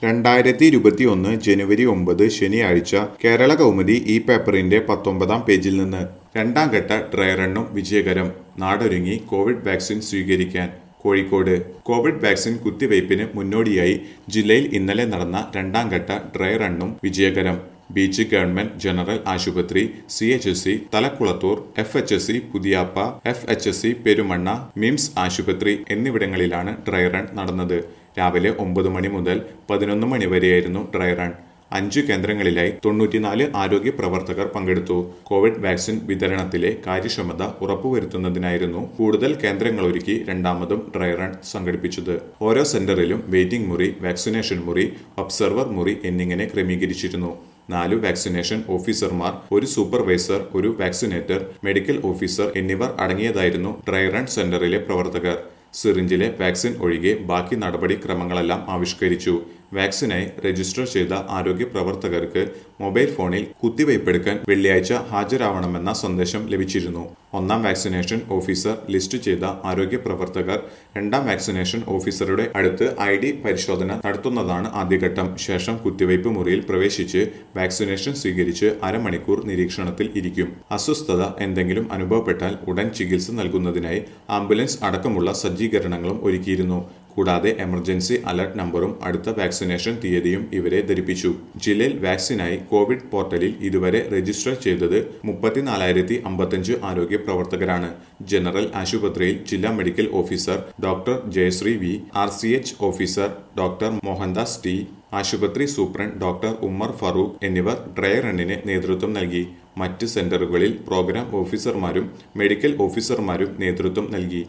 രണ്ടായിരത്തി ഇരുപത്തി ഒന്ന് ജനുവരി ഒമ്പത് ശനിയാഴ്ച കേരള കൗമുദി ഈ പേപ്പറിന്റെ പത്തൊമ്പതാം പേജിൽ നിന്ന് രണ്ടാം ഘട്ട ഡ്രൈ റണ്ണും വിജയകരം നാടൊരുങ്ങി കോവിഡ് വാക്സിൻ സ്വീകരിക്കാൻ കോഴിക്കോട് കോവിഡ് വാക്സിൻ കുത്തിവയ്പ്പിന് മുന്നോടിയായി ജില്ലയിൽ ഇന്നലെ നടന്ന രണ്ടാം ഘട്ട ഡ്രൈ റണ്ണും വിജയകരം ബീച്ച് ഗവൺമെന്റ് ജനറൽ ആശുപത്രി C H S C Thalakkulathur F H S C Puthiyappa F H S C Perumanna MIMS ആശുപത്രി എന്നിവിടങ്ങളിലാണ് ഡ്രൈ റൺ നടന്നത് രാവിലെ ഒമ്പത് മണി മുതൽ പതിനൊന്ന് മണി വരെയായിരുന്നു ഡ്രൈ റൺ അഞ്ച് കേന്ദ്രങ്ങളിലായി തൊണ്ണൂറ്റിനാല് ആരോഗ്യ പ്രവർത്തകർ പങ്കെടുത്തു കോവിഡ് വാക്സിൻ വിതരണത്തിലെ കാര്യക്ഷമത ഉറപ്പുവരുത്തുന്നതിനായിരുന്നു കൂടുതൽ കേന്ദ്രങ്ങളൊരുക്കി രണ്ടാമതും ഡ്രൈ റൺ സംഘടിപ്പിച്ചത് ഓരോ സെന്ററിലും വെയിറ്റിംഗ് മുറി വാക്സിനേഷൻ മുറി ഒബ്സർവർ മുറി എന്നിങ്ങനെ ക്രമീകരിച്ചിരുന്നു നാലു വാക്സിനേഷൻ ഓഫീസർമാർ ഒരു സൂപ്പർവൈസർ ഒരു വാക്സിനേറ്റർ മെഡിക്കൽ ഓഫീസർ എന്നിവർ അടങ്ങിയതായിരുന്നു ഡ്രൈ റൺ സെന്ററിലെ പ്രവർത്തകർ സിറിഞ്ചിലെ വാക്സിൻ ഒഴികെ ബാക്കി നടപടിക്രമങ്ങളെല്ലാം ആവിഷ്കരിച്ചു വാക്സിനായി രജിസ്റ്റർ ചെയ്ത ആരോഗ്യ പ്രവർത്തകർക്ക് മൊബൈൽ ഫോണിൽ കുത്തിവയ്പ്പെടുക്കാൻ വെള്ളിയാഴ്ച ഹാജരാവണമെന്ന സന്ദേശം ലഭിച്ചിരുന്നു ഒന്നാം വാക്സിനേഷൻ ഓഫീസർ ലിസ്റ്റ് ചെയ്ത ആരോഗ്യ പ്രവർത്തകർ രണ്ടാം വാക്സിനേഷൻ ഓഫീസറുടെ അടുത്ത് ഐ ഡി പരിശോധന നടത്തുന്നതാണ് ആദ്യഘട്ടം ശേഷം കുത്തിവയ്പ് മുറിയിൽ പ്രവേശിച്ച് വാക്സിനേഷൻ സ്വീകരിച്ച് അരമണിക്കൂർ നിരീക്ഷണത്തിൽ ഇരിക്കും അസ്വസ്ഥത എന്തെങ്കിലും അനുഭവപ്പെട്ടാൽ ഉടൻ ചികിത്സ നൽകുന്നതിനായി ആംബുലൻസ് അടക്കമുള്ള സജ്ജീകരണങ്ങളും ഒരുക്കിയിരുന്നു കൂടാതെ എമർജൻസി അലർട്ട് നമ്പറും അടുത്ത വാക്സിനേഷൻ തീയതിയും ഇവരെ ധരിപ്പിച്ചു ജില്ലയിൽ വാക്സിനായി കോവിഡ് പോർട്ടലിൽ ഇതുവരെ രജിസ്റ്റർ ചെയ്തത് മുപ്പത്തിനാലായിരത്തി അമ്പത്തഞ്ച് ആരോഗ്യ പ്രവർത്തകരാണ് ജനറൽ ആശുപത്രിയിൽ ജില്ലാ medical officer doctor Jayasree V R C H officer doctor Mohandas T ആശുപത്രി സൂപ്രണ്ട് ഡോക്ടർ ഉമ്മർ ഫറൂഖ് എന്നിവർ ഡ്രൈ റണ്ണിന് നേതൃത്വം നൽകി മറ്റ് സെന്ററുകളിൽ പ്രോഗ്രാം ഓഫീസർമാരും മെഡിക്കൽ ഓഫീസർമാരും നേതൃത്വം നൽകി